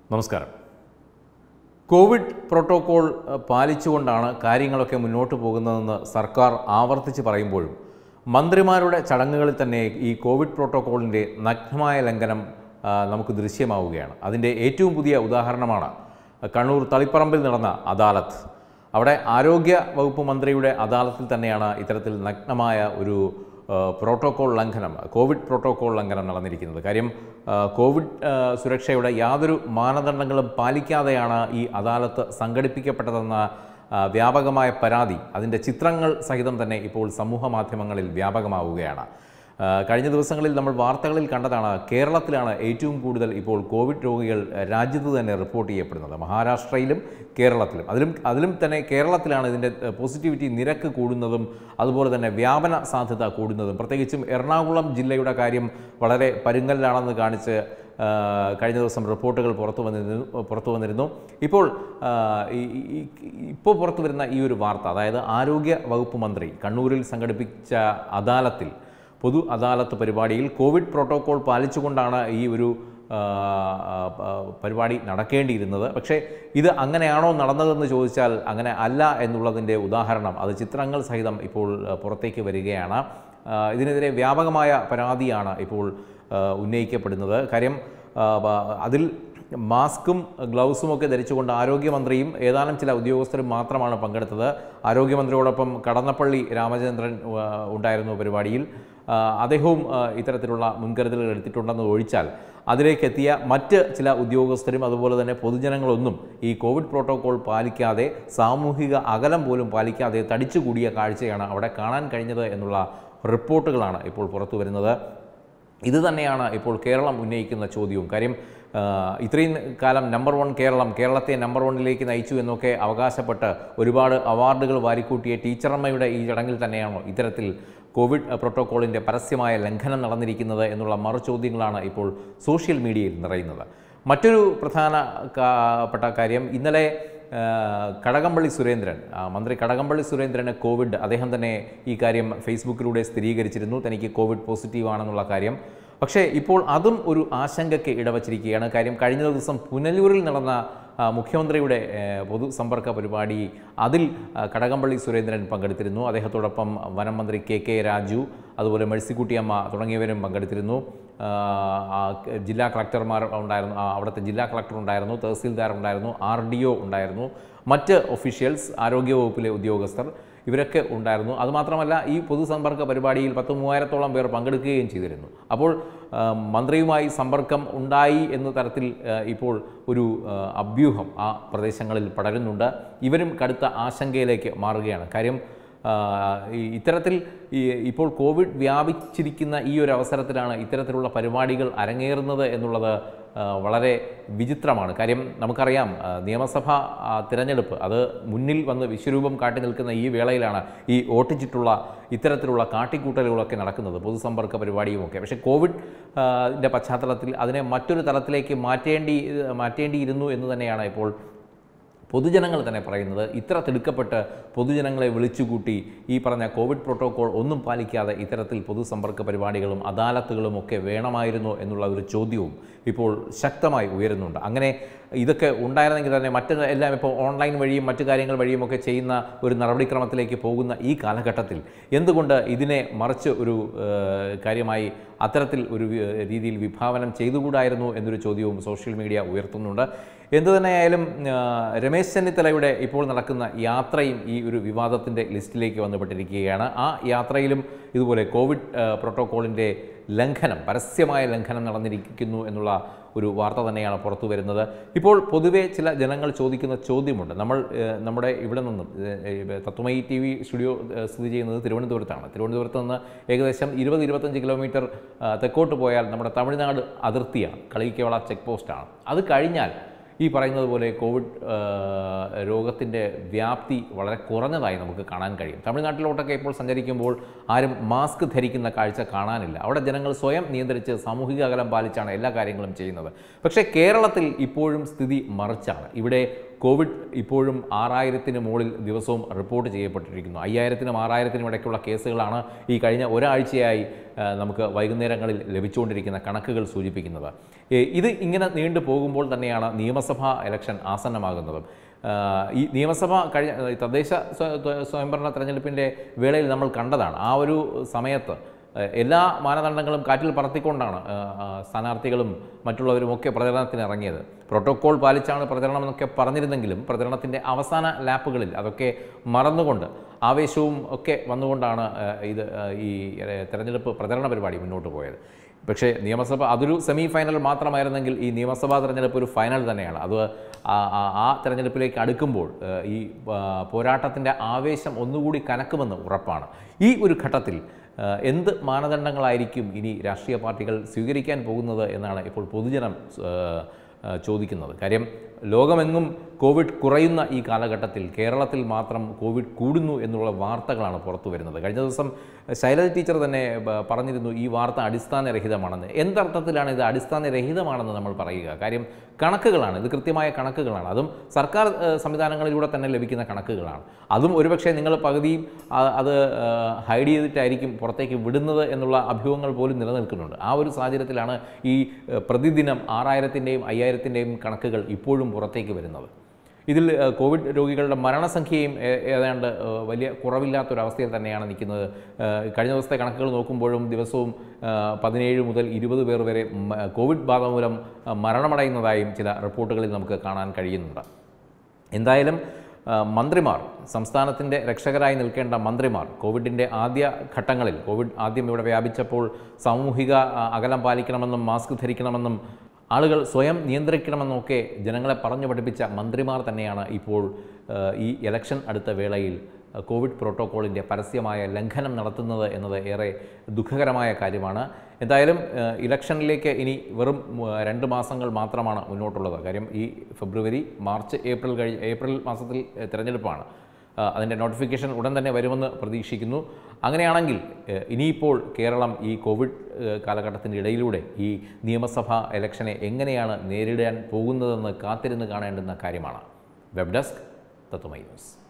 നമസ്കാരം Covid protocol അഹ്, പാലിച്ചുകൊണ്ടാണ് കാര്യങ്ങളൊക്കെ മുന്നോട്ട് പോകുന്നതെന്ന് സർക്കാർ ആവർത്തിച്ച് പറയുമ്പോഴും മന്ത്രിമാരുടെ ചടങ്ങുകളിൽ തന്നെ ഈ കോവിഡ് പ്രോട്ടോകോളിൻ്റെ നഗ്നമായ ലംഘനം ആ, നമുക്ക് ദൃശ്യമാവുകയാണ് അതിൻ്റെ ഏറ്റവും പുതിയ ഉദാഹരണമാണ് കണ്ണൂർ തളിപ്പറമ്പിൽ നടന്ന അദാലത്ത് അവിടെ ആരോഗ്യ വകുപ്പ് മന്ത്രിയുടെ അദാലത്തിൽ തന്നെയാണ് ഇത്തരത്തിൽ നഗ്നമായ ഒരു ആ, പ്രോട്ടോകോൾ ലംഘനം കോവിഡ് പ്രോട്ടോകോൾ ലംഘനം നടന്നിരിക്കുന്നത് കാര്യം ആ, കോവിഡ് ആ, സുരക്ഷയുടെ യാതൊരു മാനദണ്ഡങ്ങളും പാലിക്കാതെയാണ് ഈ അദാലത്ത് സംഘടിപ്പിക്കപ്പെട്ടതെന്ന ആ, വ്യാപകമായ പരാതി അതിൻ്റെ ചിത്രങ്ങൾ സഹിതം തന്നെ ഇപ്പോൾ സമൂഹ മാധ്യമങ്ങളിൽ വ്യാപകമാവുകയാണ് ആ, കഴിഞ്ഞ ദിവസങ്ങളിൽ നമ്മൾ വാർത്തകളിൽ കണ്ടതാണ് കേരളത്തിലാണ് ഏറ്റവും കൂടുതൽ ഇപ്പോൾ കോവിഡ് രോഗികൾ രാജ്യത്ത് തന്നെ റിപ്പോർട്ട് ചെയ്യപ്പെടുന്നത് മഹാരാഷ്ട്രയിലും കേരളത്തിലും അതിലും അതിലും തന്നെ കേരളത്തിലാണ് ഇതിൻ്റെ പോസിറ്റിവിറ്റി നിരക്ക് കൂടുന്നതും അതുപോലെ തന്നെ വ്യാപന സാധ്യത കൂടുന്നതും പ്രത്യേകിച്ചും എറണാകുളം ജില്ലയുടെ കാര്യം വളരെ പരുങ്ങലിലാണെന്ന് കാണിച്ച് ആ, കഴിഞ്ഞ ദിവസം റിപ്പോർട്ടുകൾ പുറത്തു വന്നിരുന്നു പുറത്തു വന്നിരുന്നു ഇപ്പോൾ ആ, ഈ- ഈ- ഇപ്പോൾ പുറത്തു വരുന്ന ഈ ഒരു വാർത്ത അതായത് ആരോഗ്യ വകുപ്പ് മന്ത്രി കണ്ണൂരിൽ സംഘടിപ്പിച്ച അദാലത്തിൽ പൊതു അദാലത്ത് പരിപാടിയിൽ കോവിഡ് പ്രോട്ടോകോൾ പാലിച്ചുകൊണ്ടാണ് ഈ ഒരു ആ, ആ, ആ, പരിപാടി നടക്കേണ്ടിയിരുന്നത് പക്ഷേ ഇത് അങ്ങനെയാണോ നടന്നതെന്ന് ചോദിച്ചാൽ അങ്ങനെ അല്ല എന്നുള്ളതിൻ്റെ ഉദാഹരണം അത് ചിത്രങ്ങൾ സഹിതം ഇപ്പോൾ ആ, പുറത്തേക്ക് വരികയാണ് ആ, ഇതിനെതിരെ വ്യാപകമായ പരാതിയാണ് ഇപ്പോൾ ആ, ഉന്നയിക്കപ്പെടുന്നത് കാര്യം ആ, ബ- അതിൽ മാസ്കും ഗ്ലൗസും ഒക്കെ ധരിച്ചുകൊണ്ട് ആരോഗ്യമന്ത്രിയും ഏതാനും ചില ഉദ്യോഗസ്ഥരും മാത്രമാണ് പങ്കെടുത്തത് ആരോഗ്യമന്ത്രിയോടൊപ്പം കടന്നപ്പള്ളി രാമചന്ദ്രൻ ആ, ഉണ്ടായിരുന്നു പരിപാടിയിൽ ആ, അദ്ദേഹവും ആ, ഇത്തരത്തിലുള്ള മുൻകരുതലുകൾ എടുത്തിട്ടുണ്ടെന്ന് ഒഴിച്ചാൽ അതിലേക്കെത്തിയ മറ്റ് ചില ഉദ്യോഗസ്ഥരും അതുപോലെ തന്നെ പൊതുജനങ്ങളൊന്നും ഈ കോവിഡ് പ്രോട്ടോകോൾ പാലിക്കാതെ സാമൂഹിക അകലം പോലും പാലിക്കാതെ തടിച്ചുകൂടിയ കാഴ്ചയാണ് അവിടെ കാണാൻ കഴിഞ്ഞത് എന്നുള്ള റിപ്പോർട്ടുകളാണ് ഇപ്പോൾ പുറത്തു വരുന്നത് ഇത് തന്നെയാണ് ഇപ്പോൾ കേരളം ഉന്നയിക്കുന്ന ചോദ്യവും കാര്യം ആ, ഇത്രയും കാലം നമ്പർ വൺ കേരളം കേരളത്തെ നമ്പർ വണ്ണിലേക്ക് നയിച്ചു എന്നൊക്കെ അവകാശപ്പെട്ട് ഒരുപാട് അവാർഡുകൾ വാരിക്കൂട്ടിയ ടീച്ചറമ്മയുടെ ഈ ചടങ്ങിൽ തന്നെയാണോ ഇത്തരത്തിൽ കോവിഡ് പ്രോട്ടോക്കോളിൻ്റെ പരസ്യമായ ലംഘനം നടന്നിരിക്കുന്നത് എന്നുള്ള മറുചോദ്യങ്ങളാണ് ഇപ്പോൾ സോഷ്യൽ മീഡിയയിൽ നിറയുന്നത് മറ്റൊരു പ്രധാനപ്പെട്ട കാര്യം ഇന്നലെ ആ, കടകംപള്ളി സുരേന്ദ്രൻ ആ, മന്ത്രി കടകംപള്ളി സുരേന്ദ്രന് കോവിഡ് അദ്ദേഹം തന്നെ ഈ കാര്യം ഫേസ്ബുക്കിലൂടെ സ്ഥിരീകരിച്ചിരുന്നു തനിക്ക് കോവിഡ് പോസിറ്റീവ് ആണെന്നുള്ള കാര്യം പക്ഷേ ഇപ്പോൾ അതും ഒരു ആശങ്കയ്ക്ക് ഇടവച്ചിരിക്കുകയാണ് കാര്യം കഴിഞ്ഞ ദിവസം പുനലൂരിൽ നടന്ന ആ, മുഖ്യമന്ത്രിയുടെ ഏ, പൊതുസമ്പർക്ക പരിപാടി അതിൽ ആ, കടകംപള്ളി സുരേന്ദ്രൻ പങ്കെടുത്തിരുന്നു അദ്ദേഹത്തോടൊപ്പം വനം മന്ത്രി കെ കെ രാജു അതുപോലെ മേഴ്സിക്കുട്ടിയമ്മ തുടങ്ങിയവരും പങ്കെടുത്തിരുന്നു ആ, ആ, ജില്ലാ കളക്ടർമാർ ഉണ്ടായിരുന്നു ആ, അവിടുത്തെ ജില്ലാ കളക്ടർ ഉണ്ടായിരുന്നു തഹസീൽദാർ ഉണ്ടായിരുന്നു ആർ ഡി ഒ ഉണ്ടായിരുന്നു മറ്റ് ഒഫീഷ്യൽസ് ആരോഗ്യവകുപ്പിലെ ഉദ്യോഗസ്ഥർ ഇവരൊക്കെ ഉണ്ടായിരുന്നു അതുമാത്രമല്ല ഈ പൊതുസമ്പർക്ക പരിപാടിയിൽ പത്ത് മൂവായിരത്തോളം പേർ പങ്കെടുക്കുകയും ചെയ്തിരുന്നു അപ്പോൾ ആ, മന്ത്രിയുമായി സമ്പർക്കം ഉണ്ടായി എന്ന തരത്തിൽ ആ, ഇപ്പോൾ ഒരു ആ, അഭ്യൂഹം ആ പ്രദേശങ്ങളിൽ പടരുന്നുണ്ട് ഇവരും കടുത്ത ആശങ്കയിലേക്ക് മാറുകയാണ് കാര്യം ആ, ഈ- ഇത്തരത്തിൽ ഈ ഇപ്പോൾ കോവിഡ് വ്യാപിച്ചിരിക്കുന്ന ഈ ഒരു അവസരത്തിലാണ് ഇത്തരത്തിലുള്ള പരിപാടികൾ അരങ്ങേറുന്നത് എന്നുള്ളത് ആ, വളരെ വിചിത്രമാണ് കാര്യം നമുക്കറിയാം ആ, നിയമസഭാ ആ, തിരഞ്ഞെടുപ്പ് അത് മുന്നിൽ വന്ന് വിശ്വരൂപം കാട്ടി നിൽക്കുന്ന ഈ വേളയിലാണ് ഈ ഓട്ടിച്ചിട്ടുള്ള ഇത്തരത്തിലുള്ള കാട്ടിക്കൂട്ടലുകളൊക്കെ നടക്കുന്നത് പൊതുസമ്പർക്ക പരിപാടിയുമൊക്കെ പക്ഷേ കോവിഡ് ആ, ൻ്റെ പശ്ചാത്തലത്തിൽ അതിനെ മറ്റൊരു തലത്തിലേക്ക് മാറ്റേണ്ടി മാറ്റേണ്ടിയിരുന്നു എന്ന് തന്നെയാണ് ഇപ്പോൾ പൊതുജനങ്ങൾ തന്നെ പറയുന്നത് ഇത്ര തിടുക്കപ്പെട്ട് പൊതുജനങ്ങളെ വിളിച്ചുകൂട്ടി ഈ പറഞ്ഞ കോവിഡ് പ്രോട്ടോകോൾ ഒന്നും പാലിക്കാതെ ഇത്തരത്തിൽ പൊതുസമ്പർക്ക പരിപാടികളും അദാലത്തുകളും ഒക്കെ വേണമായിരുന്നോ എന്നുള്ള ഒരു ചോദ്യവും ഇപ്പോൾ ശക്തമായി ഉയരുന്നുണ്ട് അങ്ങനെ ഇതൊക്കെ ഉണ്ടായിരുന്നെങ്കിൽ തന്നെ മറ്റ് എല്ലാം ഇപ്പോൾ ഓൺലൈൻ വഴിയും മറ്റു കാര്യങ്ങൾ വഴിയും ഒക്കെ ചെയ്യുന്ന ഒരു നടപടിക്രമത്തിലേക്ക് പോകുന്ന ഈ കാലഘട്ടത്തിൽ എന്തുകൊണ്ട് ഇതിനെ മറിച്ച് ഒരു ഏഹ്, കാര്യമായി അത്തരത്തിൽ ഒരു വി- രീതിയിൽ വിഭാവനം ചെയ്തുകൂടായിരുന്നു എന്നൊരു ചോദ്യവും സോഷ്യൽ മീഡിയ ഉയർത്തുന്നുണ്ട് എന്തു തന്നെയായാലും ആ, രമേശ് ചെന്നിത്തലയുടെ ഇപ്പോൾ നടക്കുന്ന യാത്രയും ഈ ഒരു വിവാദത്തിൻ്റെ ലിസ്റ്റിലേക്ക് വന്നുപെട്ടിരിക്കുകയാണ് ആ യാത്രയിലും ഇതുപോലെ കോവിഡ് ആ, പ്രോട്ടോക്കോളിൻ്റെ ലംഘനം പരസ്യമായ ലംഘനം നടന്നിരിക്കുന്നു എന്നുള്ള ഒരു വാർത്ത തന്നെയാണ് പുറത്തു വരുന്നത് ഇപ്പോൾ പൊതുവേ ചില ജനങ്ങൾ ചോദിക്കുന്ന ചോദ്യമുണ്ട് നമ്മൾ ഏഹ്, നമ്മുടെ ഇവിടെ നിന്നും ഏഹ്, തത്വമയി ടി വി സ്റ്റുഡിയോ ഏഹ്, സ്ഥിതി ചെയ്യുന്നത് തിരുവനന്തപുരത്താണ് തിരുവനന്തപുരത്ത് നിന്ന് ഏകദേശം ഇരുപത് ഇരുപത്തഞ്ച് കിലോമീറ്റർ ആ, തെക്കോട്ട് പോയാൽ നമ്മുടെ തമിഴ്നാട് അതിർത്തിയാണ് കളിക്കവള ചെക്ക് പോസ്റ്റാണ് അത് കഴിഞ്ഞാൽ ഈ പറയുന്നത് പോലെ കോവിഡ് രോഗത്തിൻ്റെ വ്യാപ്തി വളരെ കുറഞ്ഞതായി നമുക്ക് കാണാൻ കഴിയും തമിഴ്നാട്ടിലോട്ടൊക്കെ ഇപ്പോൾ സഞ്ചരിക്കുമ്പോൾ ആരും മാസ്ക് ധരിക്കുന്ന കാഴ്ച കാണാനില്ല അവിടെ ജനങ്ങൾ സ്വയം നിയന്ത്രിച്ച് സാമൂഹിക അകലം പാലിച്ചാണ് എല്ലാ കാര്യങ്ങളും ചെയ്യുന്നത് പക്ഷേ കേരളത്തിൽ ഇപ്പോഴും സ്ഥിതി മറിച്ചാണ് ഇവിടെ കോവിഡ് ഇപ്പോഴും ആറായിരത്തിന് മുകളിൽ ദിവസവും റിപ്പോർട്ട് ചെയ്യപ്പെട്ടിരിക്കുന്നു അയ്യായിരത്തിനും ആറായിരത്തിനും ഇടയ്ക്കുള്ള കേസുകളാണ് ഈ കഴിഞ്ഞ ഒരാഴ്ചയായി ആ, നമുക്ക് വൈകുന്നേരങ്ങളിൽ ലഭിച്ചുകൊണ്ടിരിക്കുന്ന കണക്കുകൾ സൂചിപ്പിക്കുന്നത് ഏ, ഇത് ഇങ്ങനെ നീണ്ടു പോകുമ്പോൾ തന്നെയാണ് നിയമസഭാ ഇലക്ഷൻ ആസന്നമാകുന്നതും ആ, ഈ നിയമസഭ കഴിഞ്ഞ ഈ തദ്ദേശ സ്വ- സ്വ- സ്വയംഭരണ തെരഞ്ഞെടുപ്പിൻ്റെ വേളയിൽ നമ്മൾ കണ്ടതാണ് ആ ഒരു സമയത്ത് ഏഹ് എല്ലാ മാനദണ്ഡങ്ങളും കാറ്റിൽ പറത്തിക്കൊണ്ടാണ് ഏഹ് ആ സ്ഥാനാർത്ഥികളും മറ്റുള്ളവരുമൊക്കെ പ്രചരണത്തിന് ഇറങ്ങിയത് പ്രോട്ടോക്കോൾ പാലിച്ചാണ് പ്രചരണം എന്നൊക്കെ പറഞ്ഞിരുന്നെങ്കിലും പ്രചരണത്തിൻ്റെ അവസാന ലാപ്പുകളിൽ അതൊക്കെ മറന്നുകൊണ്ട് ആവേശവും ഒക്കെ വന്നുകൊണ്ടാണ് ഏഹ് ഇത് ഏഹ് ഈ ഏഹ് തെരഞ്ഞെടുപ്പ് പ്രചരണ പരിപാടി മുന്നോട്ട് പോയത് പക്ഷേ നിയമസഭ അതൊരു സെമി ഫൈനൽ മാത്രമായിരുന്നെങ്കിൽ ഈ നിയമസഭാ തെരഞ്ഞെടുപ്പ് ഒരു ഫൈനൽ തന്നെയാണ് അത് ആ- ആ- ആ തെരഞ്ഞെടുപ്പിലേക്ക് അടുക്കുമ്പോൾ ഏഹ് ഈ പോരാട്ടത്തിൻ്റെ ആവേശം ഒന്നുകൂടി കനക്കുമെന്ന് ഉറപ്പാണ് ഈ ഒരു ഘട്ടത്തിൽ ഏഹ് എന്ത് മാനദണ്ഡങ്ങളായിരിക്കും ഇനി രാഷ്ട്രീയ പാർട്ടികൾ സ്വീകരിക്കാൻ പോകുന്നത് എന്നാണ് ഇപ്പോൾ പൊതുജനം ഏഹ് ഏഹ് ചോദിക്കുന്നത് കാര്യം ലോകമെങ്ങും കോവിഡ് കുറയുന്ന ഈ കാലഘട്ടത്തിൽ കേരളത്തിൽ മാത്രം കോവിഡ് കൂടുന്നു എന്നുള്ള വാർത്തകളാണ് പുറത്തു വരുന്നത് കഴിഞ്ഞ ദിവസം ശൈലജ ടീച്ചർ തന്നെ ബ- പറഞ്ഞിരുന്നു ഈ വാർത്ത അടിസ്ഥാനരഹിതമാണെന്ന് എന്തർത്ഥത്തിലാണ് ഇത് അടിസ്ഥാനരഹിതമാണെന്ന് നമ്മൾ പറയുക കാര്യം കണക്കുകളാണ് ഇത് കൃത്യമായ കണക്കുകളാണ് അതും സർക്കാർ ഏഹ്, സംവിധാനങ്ങളിലൂടെ തന്നെ ലഭിക്കുന്ന കണക്കുകളാണ് അതും ഒരുപക്ഷെ നിങ്ങൾ പകുതിയും ആ- അത് ഏഹ്, ഹൈഡ് ചെയ്തിട്ടായിരിക്കും പുറത്തേക്ക് വിടുന്നത് എന്നുള്ള അഭ്യൂഹങ്ങൾ പോലും നിലനിൽക്കുന്നുണ്ട് ആ ഒരു സാഹചര്യത്തിലാണ് ഈ ഏഹ്, പ്രതിദിനം ആറായിരത്തിൻ്റെയും അയ്യായിരത്തിൻ്റെയും കണക്കുകൾ ഇപ്പോഴും പുറത്തേക്ക് വരുന്നത് ഇതിൽ ഏഹ്, കോവിഡ് രോഗികളുടെ മരണസംഖ്യയും ഏ- ഏതാണ്ട് ഏഹ്, വലിയ കുറവില്ലാത്തൊരവസ്ഥയിൽ തന്നെയാണ് നിൽക്കുന്നത് ഏഹ്, കഴിഞ്ഞ ദിവസത്തെ കണക്കുകൾ നോക്കുമ്പോഴും ദിവസവും ഏഹ്, പതിനേഴ് മുതൽ ഇരുപത് പേർ വരെ മ- കോവിഡ് ബാധ മൂലം ഏഹ്, മരണമടയുന്നതായും ചില റിപ്പോർട്ടുകളിൽ നമുക്ക് കാണാൻ കഴിയുന്നുണ്ട് എന്തായാലും ആ, മന്ത്രിമാർ സംസ്ഥാനത്തിൻ്റെ രക്ഷകരായി നിൽക്കേണ്ട മന്ത്രിമാർ കോവിഡിൻ്റെ ആദ്യ ഘട്ടങ്ങളിൽ കോവിഡ് ആദ്യം ഇവിടെ വ്യാപിച്ചപ്പോൾ സാമൂഹിക ആ, അകലം പാലിക്കണമെന്നും മാസ്ക് ധരിക്കണമെന്നും ആളുകൾ സ്വയം നിയന്ത്രിക്കണമെന്നൊക്കെ ജനങ്ങളെ പറഞ്ഞു പഠിപ്പിച്ച മന്ത്രിമാർ തന്നെയാണ് ഇപ്പോൾ ആ, ഈ ഇലക്ഷൻ അടുത്ത വേളയിൽ ആ, കോവിഡ് പ്രോട്ടോക്കോളിൻ്റെ പരസ്യമായ ലംഘനം നടത്തുന്നത് എന്നത് ഏറെ ദുഃഖകരമായ കാര്യമാണ് എന്തായാലും ആ, ഇലക്ഷനിലേക്ക് ഇനി വെറും ഉം, രണ്ട് മാസങ്ങൾ മാത്രമാണ് മുന്നോട്ടുള്ളത് കാര്യം ഈ ഫെബ്രുവരി മാർച്ച് ഏപ്രിൽ കഴി ഏപ്രിൽ മാസത്തിൽ ഏ, തിരഞ്ഞെടുപ്പാണ് ആ, അതിൻ്റെ നോട്ടിഫിക്കേഷൻ ഉടൻ തന്നെ വരുമെന്ന് പ്രതീക്ഷിക്കുന്നു അങ്ങനെയാണെങ്കിൽ ഏ, ഇനിയിപ്പോൾ കേരളം ഈ കോവിഡ് ഏ, കാലഘട്ടത്തിൻ്റെ ഇടയിലൂടെ ഈ നിയമസഭാ ഇലക്ഷനെ എങ്ങനെയാണ് നേരിടാൻ പോകുന്നതെന്ന് കാത്തിരുന്ന് കാണേണ്ടുന്ന കാര്യമാണ് വെബ് ഡെസ്ക് തത്വമൈ ന്യൂസ്